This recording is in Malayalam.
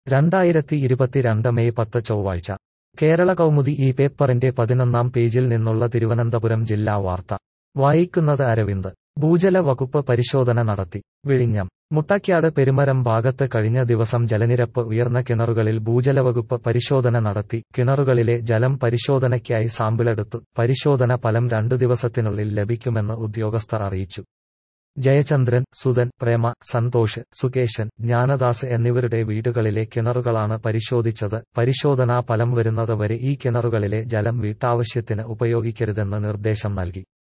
രണ്ടായിരത്തി ഇരുപത്തിരണ്ട് മെയ് പത്ത് ചൊവ്വാഴ്ച കേരള കൗമുദി ഈ പേപ്പറിന്റെ പതിനൊന്നാം പേജിൽ നിന്നുള്ള തിരുവനന്തപുരം ജില്ലാ വാർത്ത വായിക്കുന്നത് അരവിന്ദ് ഭൂജല വകുപ്പ് പരിശോധന നടത്തി വിഴിഞ്ഞം മുട്ടയ്ക്കാട് പെരുമരം ഭാഗത്ത് കഴിഞ്ഞ ദിവസം ജലനിരപ്പ് ഉയർന്ന കിണറുകളിൽ ഭൂജലവകുപ്പ് പരിശോധന നടത്തി കിണറുകളിലെ ജലം പരിശോധനയ്ക്കായി സാമ്പിളെടുത്തു പരിശോധന ഫലം രണ്ടു ദിവസത്തിനുള്ളിൽ ലഭിക്കുമെന്ന് ഉദ്യോഗസ്ഥർ അറിയിച്ചു ജയചന്ദ്രൻ സുധൻ പ്രേമ സന്തോഷ് സുകേശൻ ജ്ഞാനദാസ് എന്നിവരുടെ വീടുകളിലെ കിണറുകളാണ് പരിശോധിച്ചത് പരിശോധനാ ഫലം വരുന്നത് വരെ ഈ കിണറുകളിലെ ജലം വീട്ടാവശ്യത്തിന് ഉപയോഗിക്കരുതെന്ന് നിർദ്ദേശം നൽകി